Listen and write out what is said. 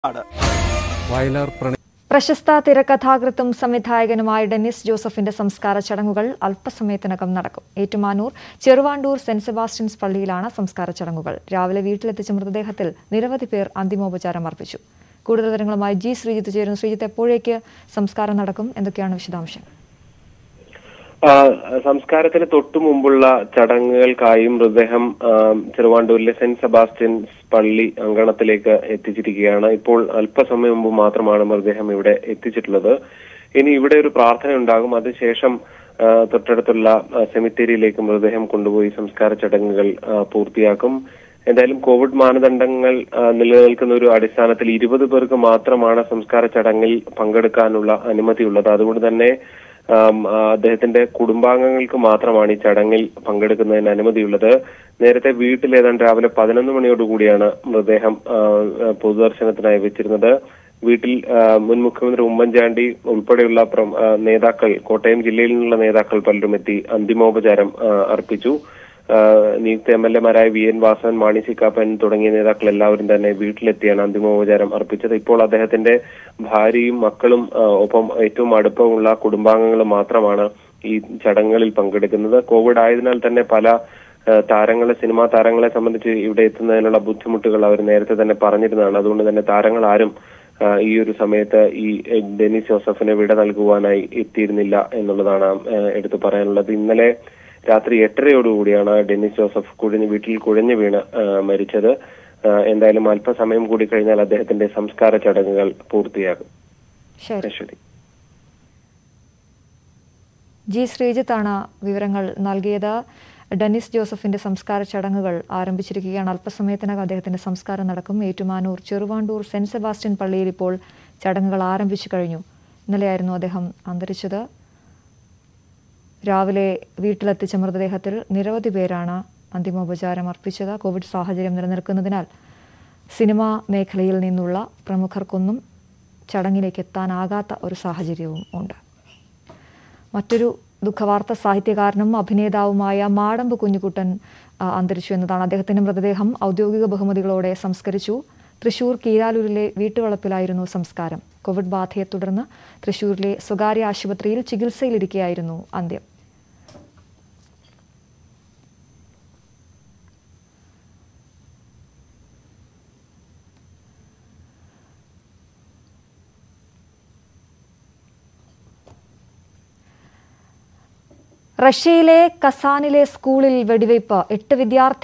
ആണ് വയലാർ പ്രണയ പ്രശസ്ത തിരക്കഥാകൃത്തും സംവിധായകനുമായ ഡെന്നിസ് ജോസഫിന്റെ സംസ്കാര ചടങ്ങുകൾ അല്പസമയത്തിനകം നടക്കും ഏറ്റുമാനൂർ ചെറുവാണ്ടൂർ സെന്റ് സെബാസ്റ്റ്യൻസ് പള്ളിയിലാണ് സംസ്കാര ചടങ്ങുകൾ രാവിലെ വീട്ടിലെത്തിച്ച മൃതദേഹത്തിൽ നിരവധി പേർ അന്തിമോപചാരം അർപ്പിച്ചു കൂടുതൽ വിവരങ്ങളുമായി ജി ശ്രീജിത്ത് ചേരുന്നു ശ്രീജിത്ത് എപ്പോഴേക്ക് സംസ്കാരം നടക്കും എന്തൊക്കെയാണ് വിശദാംശങ്ങൾ ആ, സംസ്കാരത്തിന് തൊട്ടു മുമ്പുള്ള ചടങ്ങുകൾക്കായി മൃതദേഹം ആ, ചെറുവാണ്ടൂരിലെ സെന്റ് സെബാസ്റ്റ്യൻസ് പള്ളി അങ്കണത്തിലേക്ക് എത്തിച്ചിരിക്കുകയാണ് ഇപ്പോൾ അല്പസമയം മുമ്പ് മാത്രമാണ് മൃതദേഹം ഇവിടെ എത്തിച്ചിട്ടുള്ളത് ഇനി ഇവിടെ ഒരു പ്രാർത്ഥന ഉണ്ടാകും അതിനുശേഷം ആ, തൊട്ടടുത്തുള്ള ആ, സെമിത്തേരിയിലേക്ക് മൃതദേഹം കൊണ്ടുപോയി സംസ്കാര ചടങ്ങുകൾ ആ, പൂർത്തിയാക്കും എന്തായാലും കോവിഡ് മാനദണ്ഡങ്ങൾ ആ, നിലനിൽക്കുന്ന ഒരു അടിസ്ഥാനത്തിൽ ഇരുപത് പേർക്ക് മാത്രമാണ് സംസ്കാര ചടങ്ങിൽ പങ്കെടുക്കാനുള്ള അനുമതിയുള്ളത് അതുകൊണ്ട് തന്നെ ആം, ആ, അദ്ദേഹത്തിന്റെ കുടുംബാംഗങ്ങൾക്ക് മാത്രമാണ് ഈ ചടങ്ങിൽ പങ്കെടുക്കുന്നതിന് അനുമതിയുള്ളത് നേരത്തെ വീട്ടിൽ ഏതാണ്ട് രാവിലെ പതിനൊന്ന് മണിയോടുകൂടിയാണ് മൃതദേഹം ആ, ആ, പൊതുദർശനത്തിനായി വെച്ചിരുന്നത് വീട്ടിൽ ആ, മുൻ മുഖ്യമന്ത്രി ഉമ്മൻചാണ്ടി ഉൾപ്പെടെയുള്ള പ്രം- ആ, നേതാക്കൾ കോട്ടയം ജില്ലയിൽ നിന്നുള്ള നേതാക്കൾ പലരും എത്തി അന്തിമോപചാരം ആ, അർപ്പിച്ചു ആ, നിയുക്ത എം എൽ എമാരായ V N Vasavan Mani C Kappan തുടങ്ങിയ നേതാക്കൾ എല്ലാവരും തന്നെ വീട്ടിലെത്തിയാണ് അന്തിമോപചാരം അർപ്പിച്ചത് ഇപ്പോൾ അദ്ദേഹത്തിന്റെ ഭാര്യയും മക്കളും ആ, ഒപ്പം ഏറ്റവും അടുപ്പമുള്ള കുടുംബാംഗങ്ങളും മാത്രമാണ് ഈ ചടങ്ങുകളിൽ പങ്കെടുക്കുന്നത് കോവിഡ് ആയതിനാൽ തന്നെ പല ആ, താരങ്ങളെ സിനിമാ താരങ്ങളെ സംബന്ധിച്ച് ഇവിടെ എത്തുന്നതിനുള്ള ബുദ്ധിമുട്ടുകൾ അവർ നേരത്തെ തന്നെ പറഞ്ഞിരുന്നതാണ് അതുകൊണ്ട് തന്നെ താരങ്ങൾ ആരും ആ, ഈ ഒരു സമയത്ത് ഈ എ, ഡെന്നിസ് ജോസഫിന് വിട നൽകുവാനായി എത്തിയിരുന്നില്ല എന്നുള്ളതാണ് ആ, എടുത്തു പറയാനുള്ളത് ഇന്നലെ രാത്രി എട്ടരയോടുകൂടിയാണ് ഡെന്നിസ് ജോസഫ് കുഴഞ്ഞ് വീട്ടിൽ കുഴഞ്ഞു വീണ് ആ, മരിച്ചത് ആ, എന്തായാലും അല്പസമയം കൂടി കഴിഞ്ഞാൽ അദ്ദേഹത്തിന്റെ സംസ്കാര ചടങ്ങുകൾ പൂർത്തിയാകും ശരി ശരി ജി ശ്രീജിത്താണ് വിവരങ്ങൾ നൽകിയത് ഡെന്നിസ് ജോസഫിന്റെ സംസ്കാര ചടങ്ങുകൾ ആരംഭിച്ചിരിക്കുകയാണ് അല്പസമയത്തിനകം അദ്ദേഹത്തിന്റെ സംസ്കാരം നടക്കും ഏറ്റുമാനൂർ ചെറുവാണ്ടൂർ സെന്റ് സെബാസ്റ്റ്യൻ പള്ളിയിൽ ഇപ്പോൾ ചടങ്ങുകൾ ആരംഭിച്ചു കഴിഞ്ഞു ഇന്നലെയായിരുന്നു അദ്ദേഹം അന്തരിച്ചത് രാവിലെ വീട്ടിലെത്തിച്ച മൃതദേഹത്തിൽ നിരവധി പേരാണ് അന്തിമോപചാരം അർപ്പിച്ചത് കോവിഡ് സാഹചര്യം നിലനിൽക്കുന്നതിനാൽ സിനിമാ മേഖലയിൽ നിന്നുള്ള പ്രമുഖർക്കൊന്നും ചടങ്ങിലേക്ക് എത്താനാകാത്ത ഒരു സാഹചര്യവും ഉണ്ട് മറ്റൊരു ദുഃഖവാർത്ത സാഹിത്യകാരനും അഭിനേതാവുമായ മാടമ്പ് കുഞ്ഞുകുട്ടൻ ആ, അന്തരിച്ചു എന്നതാണ് അദ്ദേഹത്തിന്റെ മൃതദേഹം ഔദ്യോഗിക ബഹുമതികളോടെ സംസ്കരിച്ചു തൃശൂർ കീരാലൂരിലെ വീട്ടുവളപ്പിലായിരുന്നു സംസ്കാരം കോവിഡ് ബാധയെ തുടർന്ന് തൃശൂരിലെ സ്വകാര്യ ആശുപത്രിയിൽ ചികിത്സയിലിരിക്കെയായിരുന്നു അന്ത്യം റഷ്യയിലെ കസാനിലെ സ്കൂളിൽ വെടിവയ്പ് എട്ട് വിദ്യാർത്ഥി